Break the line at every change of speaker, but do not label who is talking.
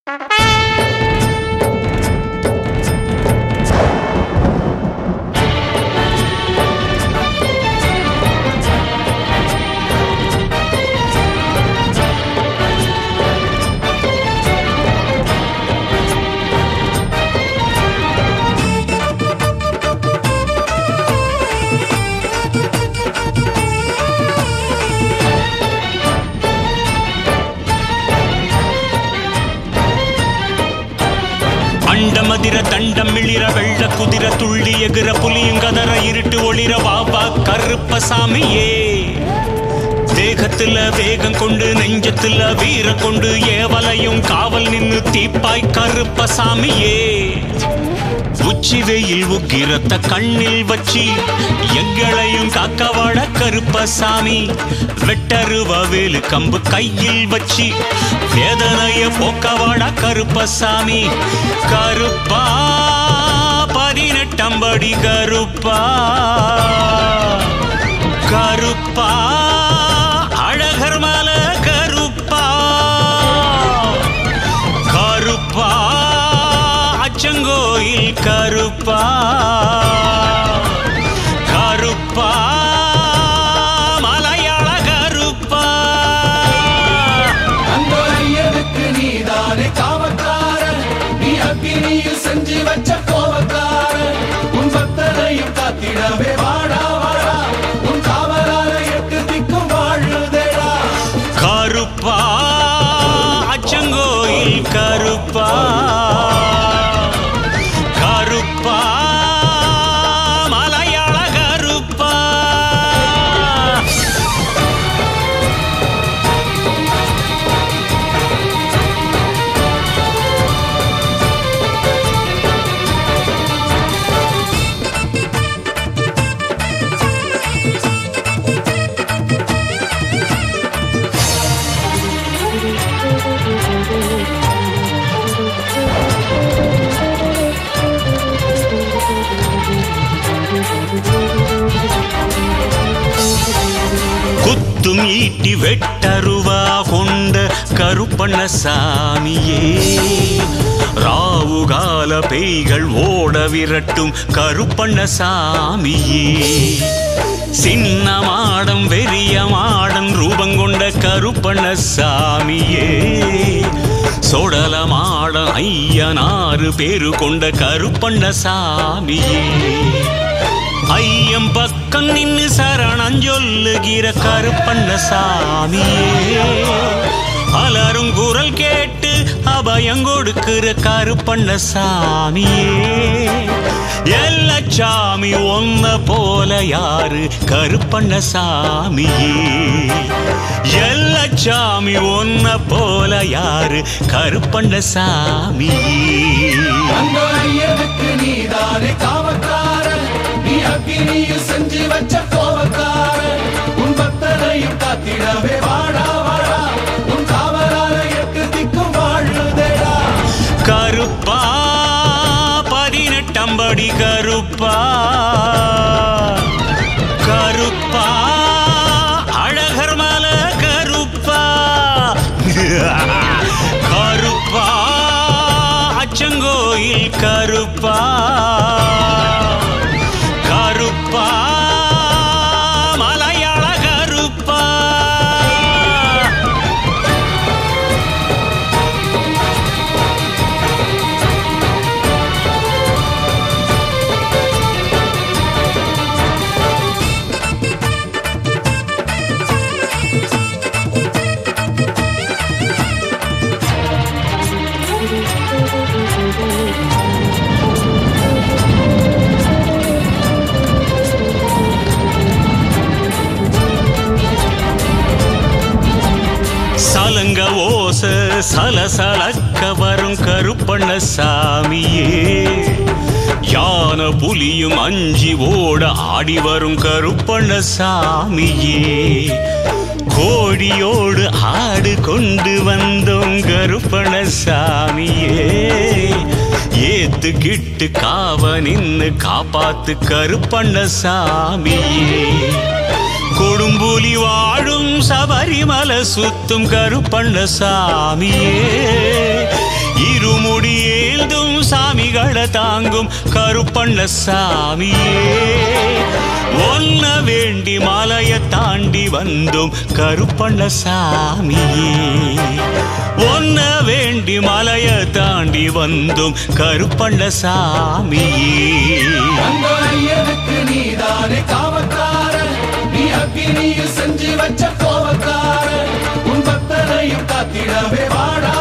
அண்டமதிர தண்டம் மிளிர வெள்ள குதிர துள்ளி எகிற புலியுங்கதர இருட்டு ஒளிர வாவா கருப்பசாமியே தேகத்துல வேகம் கொண்டு நெஞ்சத்துல வீர கொண்டு ஏவலையும் காவல் நின்னு தீப்பாய் கருப்பசாமியே உச்சி வெயில் உக்கிரத்த கண்ணில் வச்சி எங்களையும் காக்கவாட கருப்பசாமி வெட்டருவ வேலு கம்பு கையில் வச்சி வேதனைய போக்கவாட கருப்பசாமி கருப்பா பதினெட்டம்படி கருப்பா கருப்பா அழகர் மல கருப்பா கருப்பா அச்சங்கோயில் கருப்பா கருப்பா மலையாள கருப்பா
அந்த ஐயனுக்கு நீதானே காவக்காரன் நீ அக்கினியில் செஞ்சு வச்ச கோவக்காரன் உன் பக்தனையும் காத்திடவே வாடா வாடா உன் காவலால எட்டு திக்கும் வாழுதேடா
கருப்பா அச்சங்கோயில் கருப்பா கருப்பா மலையாள கருப்பா குத்தும் ஈட்டி வெட்டருவா கொண்ட கருப்பண்ண சாமியே ராவுகால பேய்கள் ஓட விரட்டும் கருப்பண்ண சாமியே சின்ன மாடம் வெறிய மாடன் ரூபங்கொண்ட கருப்பண்ண சாமியே சொடல மாடம் ஐயனாறு பேரு கொண்ட கருப்பண்ண சாமியே ஐயம் பக்கம் நின்னு சரணம் சொல்லுகிற கருப்பண்ண சாமியே அலரும் குரல் கேட்டு அபயம் கொடுக்கிற கருப்பண்ண சாமியே எல்லச்சாமி ஒன்ன போல யாரு கருப்பண்ண சாமியே எல்லச்சாமி ஒன்ன போல யாரு கருப்பண்ண சாமியே
அந்த ஐயனுக்கு நீதானே காவக்காரன் நீ அக்கினியில் செஞ்சு வச்ச கோவக்காரன் உன் பக்தனையும் காத்திடவே வாடா வாடா உன் காவலால எட்டு திக்கும் வாழுதேடா
கருப்பா பதினெட்டம்படி கருப்பா கருப்பா அழகர் மல கருப்பா கருப்பா அச்சங்கோயில் கருப்பா கருப்பா மலையாள கருப்பா சலங்க ஓச சலசலக்க வரும் கருப்பண்ண சாமியே யான புலியும் அஞ்சி ஓட ஆடி வரும் கருப்பண்ண சாமியே கோடியோடு ஆடு கொண்டு வந்தோம் கருப்பண்ண சாமியே ஏத்துக்கிட்டு காவ நின்னு காப்பாத்து கருப்பண்ண சாமியே கொடும்புலி வாழும் சபரிமல சுத்தும் கருப்பண்ண சாமியே இருமுடி ஏந்தும் சாமிகளை தாங்கும் கருப்பண்ண சாமியே ஒன்ன வேண்டி மலைய தாண்டி வந்தோம் கருப்பண்ண சாமியே ஒன்ன வேண்டி மலைய தாண்டி வந்தோம் கருப்பண்ண சாமியே
அந்த ஐயனுக்கு நீதானே காவக்காரன் நீ அக்கினியில் செஞ்சு வச்ச கோவக்காரன் உன் பக்தனையும் காத்திடவே வாடா